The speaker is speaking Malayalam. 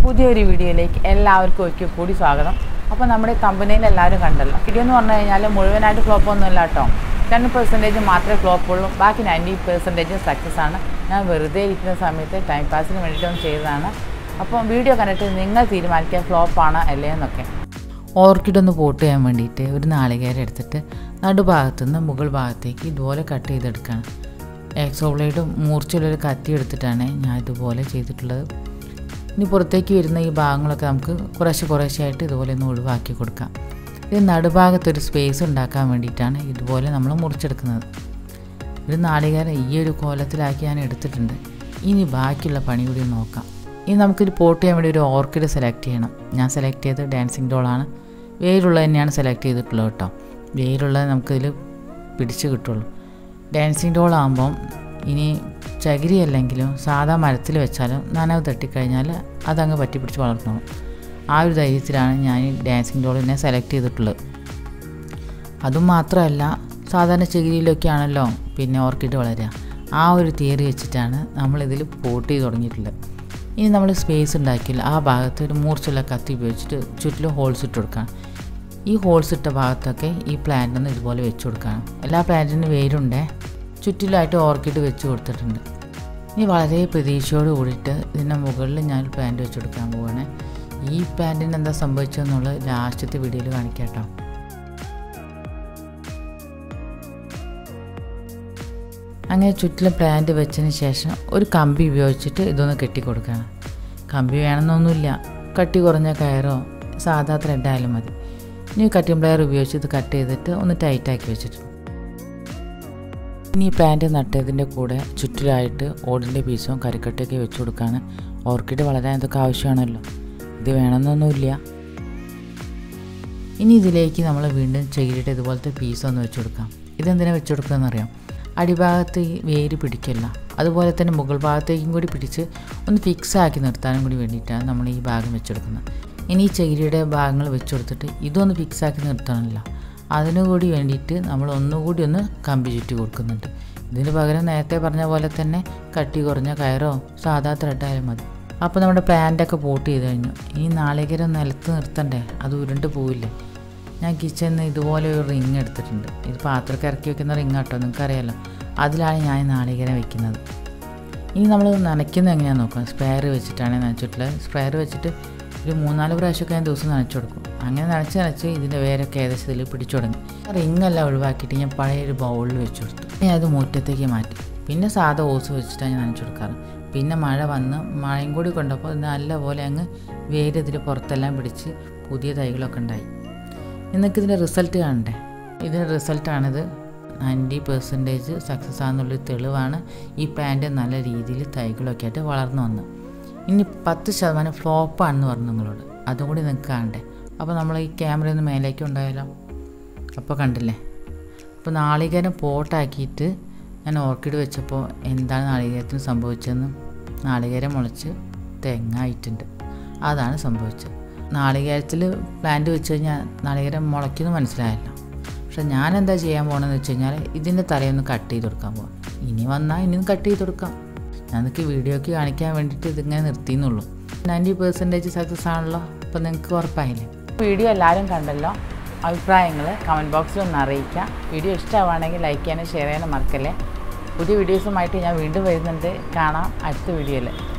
പുതിയൊരു വീഡിയോയിലേക്ക് എല്ലാവർക്കും ഒരിക്കൽ കൂടി സ്വാഗതം അപ്പോൾ നമ്മുടെ കമ്പനിയിൽ എല്ലാവരും കണ്ടല്ലോ വീഡിയോ എന്ന് പറഞ്ഞു കഴിഞ്ഞാൽ മുഴുവനായിട്ട് ഫ്ലോപ്പ് ഒന്നുമില്ല കേട്ടോ ടെൻ പെർസെൻറ്റേജ് മാത്രമേ ഫ്ലോപ്പ് ഉള്ളൂ ബാക്കി നയൻറ്റി പെർസെൻറ്റേജ് സക്സസ് ആണ് ഞാൻ വെറുതെ ഇരിക്കുന്ന സമയത്ത് ടൈം പാസിന് വേണ്ടിയിട്ടൊന്ന് ചെയ്തതാണ് അപ്പോൾ വീഡിയോ കണ്ടിട്ട് നിങ്ങൾ തീരുമാനിക്കുക ഫ്ലോപ്പാണ് അല്ലേ എന്നൊക്കെ ഓർക്കിഡ് ഒന്ന് പോട്ട് ചെയ്യാൻ വേണ്ടിയിട്ട് ഒരു നാളികേരം എടുത്തിട്ട് നടുഭാഗത്തുനിന്ന് മുകൾ ഭാഗത്തേക്ക് ഇതുപോലെ കട്ട് ചെയ്തെടുക്കുകയാണ് എക്സോ ബ്ലേഡും മൂർച്ചയുള്ളൊരു കത്തി എടുത്തിട്ടാണ് ഞാൻ ഇതുപോലെ ചെയ്തിട്ടുള്ളത് ഇനി പുറത്തേക്ക് വരുന്ന ഈ ഭാഗങ്ങളൊക്കെ നമുക്ക് കുറേശ്ശെ കുറേശ്ശെയായിട്ട് ഇതുപോലെ ഒന്ന് ഒഴിവാക്കി കൊടുക്കാം ഇത് നടുഭാഗത്തൊരു സ്പേസ് ഉണ്ടാക്കാൻ വേണ്ടിയിട്ടാണ് ഇതുപോലെ നമ്മൾ മുറിച്ചെടുക്കുന്നത് ഒരു നാളികേരം ഈ ഒരു കോലത്തിലാക്കി ഞാൻ എടുത്തിട്ടുണ്ട് ഇനി ബാക്കിയുള്ള പണി കൂടി നോക്കാം ഇനി നമുക്കിത് പോട്ട് ചെയ്യാൻ വേണ്ടി ഒരു ഓർക്കിഡ് സെലക്ട് ചെയ്യണം ഞാൻ സെലക്ട് ചെയ്തത് ഡാൻസിങ് ഡോളാണ് വേരുള്ളത് തന്നെയാണ് സെലക്ട് ചെയ്തിട്ടുള്ളത് കേട്ടോ വേരുള്ളത് നമുക്കിതിൽ പിടിച്ച് കിട്ടുള്ളൂ ഡാൻസിങ് ഡോൾ ആകുമ്പം ഇനി ചകിരി അല്ലെങ്കിലും സാധാ മരത്തിൽ വെച്ചാലും നനവ് തട്ടിക്കഴിഞ്ഞാൽ അതങ്ങ് പറ്റി പിടിച്ച് വളർന്നോളും ആ ഒരു ധൈര്യത്തിലാണ് ഞാൻ ഈ ഡാൻസിങ് ഡോളിനെ സെലക്ട് ചെയ്തിട്ടുള്ളത് അതും മാത്രമല്ല സാധാരണ ചകിരിയിലൊക്കെ ആണല്ലോ പിന്നെ ഓർക്കിഡ് വളരുക ആ ഒരു തിയറി വെച്ചിട്ടാണ് നമ്മളിതിൽ പോട്ട് ചെയ്ത് തുടങ്ങിയിട്ടുള്ളത് ഇനി നമ്മൾ സ്പേസ് ഉണ്ടാക്കിയില്ല ആ ഭാഗത്ത് ഒരു മൂർച്ചുള്ള കത്തി ഉപയോഗിച്ചിട്ട് ചുറ്റിലും ഹോൾസ് ഇട്ട് കൊടുക്കണം ഈ ഹോൾസ് ഇട്ട ഭാഗത്തൊക്കെ ഈ പ്ലാന്റ് ഒന്ന് ഇതുപോലെ വെച്ച് കൊടുക്കണം എല്ലാ പ്ലാന്റിനും വേരുണ്ടേ ചുറ്റിലായിട്ട് ഓർക്കിഡ് വെച്ച് കൊടുത്തിട്ടുണ്ട് ഇനി വളരെ പ്രതീക്ഷയോട് കൂടിയിട്ട് ഇതിൻ്റെ മുകളിൽ ഞാൻ പ്ലാന്റ് വെച്ച് കൊടുക്കാൻ പോവാണ് ഈ പ്ലാന്റിന് എന്താ സംഭവിച്ചതെന്നുള്ളത് ലാസ്റ്റത്തെ വീഡിയോയിൽ കാണിക്കാം കേട്ടോ അങ്ങനെ ചുറ്റിലും പ്ലാന്റ് വെച്ചതിന് ശേഷം ഒരു കമ്പി ഉപയോഗിച്ചിട്ട് ഇതൊന്ന് കെട്ടിക്കൊടുക്കണം കമ്പി വേണമെന്നൊന്നുമില്ല കട്ടി കുറഞ്ഞ കയറോ സാധാ ത്രെഡായാലും മതി ഇനി കട്ടിംഗ് പ്ലെയർ ഉപയോഗിച്ച് ഇത് കട്ട് ചെയ്തിട്ട് ഒന്ന് ടൈറ്റാക്കി വെച്ചിട്ടുണ്ട് ഇനി ഈ പ്ലാന്റ് നട്ടതിൻ്റെ കൂടെ ചുറ്റിലായിട്ട് ഓടിൻ്റെ പീസും കരിക്കട്ടയൊക്കെ വെച്ച് കൊടുക്കാൻ ഓർക്കിഡ് വളരാൻ ഇതൊക്കെ ആവശ്യമാണല്ലോ ഇത് വേണമെന്നൊന്നുമില്ല ഇനി ഇതിലേക്ക് നമ്മൾ വീണ്ടും ചകിരിയുടെ ഇതുപോലത്തെ പീസ് ഒന്ന് വെച്ച് കൊടുക്കാം ഇതെന്തിനാണ് വെച്ച് കൊടുക്കുകയെന്നറിയാം അടിഭാഗത്ത് ഈ വേര് പിടിക്കില്ല അതുപോലെ തന്നെ മുകൾ ഭാഗത്തേക്കും കൂടി പിടിച്ച് ഒന്ന് ഫിക്സ് ആക്കി നിർത്താനും കൂടി വേണ്ടിയിട്ടാണ് നമ്മൾ ഈ ഭാഗം വെച്ചെടുക്കുന്നത് ഇനി ഈ ചകിരിയുടെ ഭാഗങ്ങൾ വെച്ച് കൊടുത്തിട്ട് ഇതൊന്ന് ഫിക്സ് ആക്കി നിർത്തണമല്ലോ അതിനു കൂടി വേണ്ടിയിട്ട് നമ്മൾ ഒന്നുകൂടി ഒന്ന് കമ്പി ചുറ്റി കൊടുക്കുന്നുണ്ട് ഇതിന് പകരം നേരത്തെ പറഞ്ഞ പോലെ തന്നെ കട്ടി കുറഞ്ഞ കയറോ സാധാ ത്രെഡായാലും മതി അപ്പോൾ നമ്മുടെ പ്ലാന്റൊക്കെ പോട്ട് ചെയ്ത് കഴിഞ്ഞു ഇനി നാളികേരം നിലത്ത് നിർത്തണ്ടേ അത് ഉരുണ്ട് പോവില്ലേ ഞാൻ കിച്ചണിൽ നിന്ന് ഇതുപോലെ ഒരു റിങ് എടുത്തിട്ടുണ്ട് ഇത് പാത്രമൊക്കെ ഇറക്കി വെക്കുന്ന റിങ് കേട്ടോ നിങ്ങൾക്കറിയാലോ അതിലാണ് ഞാൻ ഈ നാളികേരം വെക്കുന്നത് ഇനി നമ്മൾ നനയ്ക്കുന്നത് എങ്ങനെയാണെന്ന് നോക്കാം സ്പെയർ വെച്ചിട്ടാണ് നനച്ചിട്ടുള്ളത് സ്പെയർ വെച്ചിട്ട് ഒരു മൂന്നാല് പ്രാവശ്യമൊക്കെ ഞാൻ ദിവസം നനച്ചു കൊടുക്കും അങ്ങനെ നനച്ച് നനച്ച് ഇതിൻ്റെ വേരൊക്കെ ഏകദേശം ഇതിൽ പിടിച്ചു തുടങ്ങി റിങ് എല്ലാം ഒഴിവാക്കിയിട്ട് ഞാൻ പഴയ ഒരു ബൗളിൽ വെച്ച് കൊടുത്തു ഞാൻ അത് മുറ്റത്തേക്ക് മാറ്റി പിന്നെ സാധാ ഓസ് വെച്ചിട്ടാണ് ഞാൻ നനച്ചു കൊടുക്കാറ് പിന്നെ മഴ വന്ന് മഴയും കൂടി കൊണ്ടപ്പോൾ നല്ലപോലെ അങ്ങ് വേര് ഇതിൽ പുറത്തെല്ലാം പിടിച്ച് പുതിയ തൈകളൊക്കെ ഉണ്ടായി നിങ്ങൾക്ക് ഇതിൻ്റെ റിസൾട്ട് കാണണ്ടേ ഇതിൻ്റെ റിസൾട്ടാണിത് നയൻറ്റി പെർസെൻറ്റേജ് സക്സസ് ആണെന്നുള്ളൊരു തെളിവാണ് ഈ പ്ലാന്റ് നല്ല രീതിയിൽ തൈകളൊക്കെ ആയിട്ട് വളർന്നു വന്നത് ഇനി പത്ത് ശതമാനം ഫ്ലോപ്പാണെന്ന് പറഞ്ഞു നിങ്ങളോട് അതും കൂടി നിങ്ങൾക്ക് കാണണ്ടേ അപ്പോൾ നമ്മൾ ഈ ക്യാമറയിൽ നിന്ന് മേലേക്ക് ഉണ്ടായാലോ അപ്പോൾ കണ്ടില്ലേ അപ്പോൾ നാളികേരം പോട്ടാക്കിയിട്ട് ഞാൻ ഓർക്കിഡ് വെച്ചപ്പോൾ എന്താണ് നാളികേരത്തിന് സംഭവിച്ചതെന്ന് നാളികേരം മുളച്ച് തെങ്ങായിട്ടുണ്ട് അതാണ് സംഭവിച്ചത് നാളികേരത്തിൽ പ്ലാന്റ് വെച്ച് കഴിഞ്ഞാൽ നാളികേരം മുളയ്ക്കുന്നു മനസ്സിലായല്ലോ പക്ഷെ ഞാൻ എന്താ ചെയ്യാൻ പോകണമെന്ന് വെച്ച് കഴിഞ്ഞാൽ ഇതിൻ്റെ തലയൊന്ന് കട്ട് ചെയ്ത് കൊടുക്കാൻ പോകാം ഇനി വന്നാൽ ഇനിയും കട്ട് ചെയ്ത് കൊടുക്കാം ഞാൻ നിങ്ങൾക്ക് വീഡിയോയ്ക്ക് കാണിക്കാൻ വേണ്ടിയിട്ട് ഇതിങ്ങനെ നിർത്തിയെന്നുള്ളൂ നയൻറ്റി പെർസെൻറ്റേജ് സക്സസ് ആണല്ലോ അപ്പോൾ നിങ്ങൾക്ക് ഉറപ്പായില്ലേ വീഡിയോ എല്ലാവരും കണ്ടല്ലോ അഭിപ്രായങ്ങൾ കമൻറ്റ് ബോക്സിൽ ഒന്ന് അറിയിക്കുക വീഡിയോ ഇഷ്ടമാണെങ്കിൽ ലൈക്ക് ചെയ്യാനും ഷെയർ ചെയ്യാനും മറക്കല്ലേ പുതിയ വീഡിയോസുമായിട്ട് ഞാൻ വീണ്ടും വരുന്നുണ്ട് കാണാം അടുത്ത വീഡിയോയിൽ